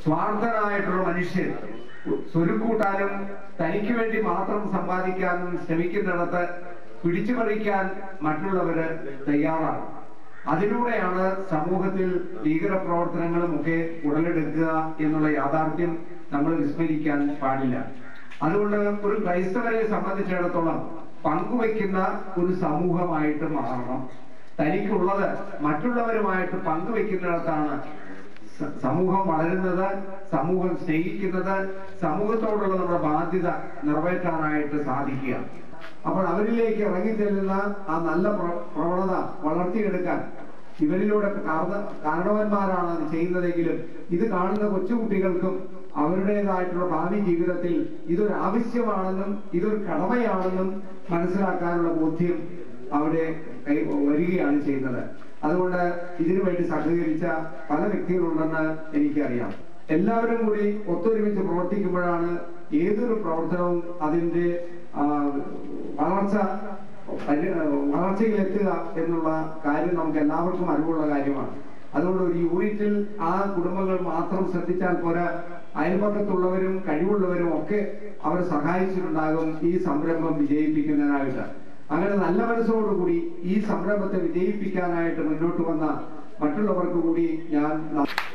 സ്വാർത്ഥനായിട്ടുള്ള മനുഷ്യൻ സ്വരുക്കൂട്ടാനും തനിക്ക് വേണ്ടി മാത്രം സമ്പാദിക്കാനും ശ്രമിക്കുന്നിടത്ത് പിടിച്ചു പറിക്കാൻ മറ്റുള്ളവര് തയ്യാറാണ് അതിലൂടെയാണ് സമൂഹത്തിൽ ഭീകര പ്രവർത്തനങ്ങളും ഒക്കെ ഉടലെടുക്കുക എന്നുള്ള യാഥാർത്ഥ്യം നമ്മൾ വിസ്മരിക്കാൻ പാടില്ല അതുകൊണ്ട് ഒരു ക്രൈസ്തവരെ സംബന്ധിച്ചിടത്തോളം പങ്കുവയ്ക്കുന്ന ഒരു സമൂഹമായിട്ട് മാറണം തനിക്കുള്ളത് മറ്റുള്ളവരുമായിട്ട് പങ്കുവെക്കുന്നിടത്താണ് സ- സമൂഹം വളരുന്നത് സമൂഹം സ്നേഹിക്കുന്നത് സമൂഹത്തോടുള്ള നമ്മുടെ ബാധ്യത നിറവേറ്റാനായിട്ട് സാധിക്കുക അപ്പോൾ അവരിലേക്ക് ഇറങ്ങിച്ചെല്ലുന്ന ആ നല്ല പ്ര- പ്രവണത വളർത്തിയെടുക്കാൻ ഇവരിലൂടെ കാരണ- കാരണവന്മാരാണ് അത് ചെയ്യുന്നതെങ്കിലും ഇത് കാണുന്ന കൊച്ചുകുട്ടികൾക്കും അവരുടേതായിട്ടുള്ള ഭാവി ജീവിതത്തിൽ ഇതൊരു ആവശ്യമാണെന്നും ഇതൊരു കടമയാണെന്നും മനസ്സിലാക്കാനുള്ള ബോധ്യം അവിടെ കൈ- വരികയാണ് ചെയ്യുന്നത് അതുകൊണ്ട് ഇതിനു വേണ്ടി സഹകരിച്ച പല വ്യക്തികളുണ്ടെന്ന് എനിക്കറിയാം എല്ലാവരും കൂടി ഒത്തൊരുമിച്ച് പ്രവർത്തിക്കുമ്പോഴാണ് ഏതൊരു പ്രവർത്തനവും അതിന്റെ ആ, വളർച്ച പരി- വളർച്ചയിലെത്തുക എന്നുള്ള കാര്യം നമുക്ക് എല്ലാവർക്കും അറിവുള്ള കാര്യമാണ് അതുകൊണ്ട് ഒരു യൂണിറ്റിൽ ആ കുടുംബങ്ങൾ മാത്രം ശ്രദ്ധിച്ചാൽ പോരാ അയൽപക്കത്തുള്ളവരും കഴിവുള്ളവരും ഒക്കെ അവർ സഹായിച്ചിട്ടുണ്ടാകും ഈ സംരംഭം വിജയിപ്പിക്കുന്നതിനായിട്ട് അങ്ങനെ നല്ല മനസ്സോടുകൂടി ഈ സംരംഭത്തെ വിജയിപ്പിക്കാനായിട്ട് മുന്നോട്ട് വന്ന മറ്റുള്ളവർക്ക് കൂടി ഞാൻ ന-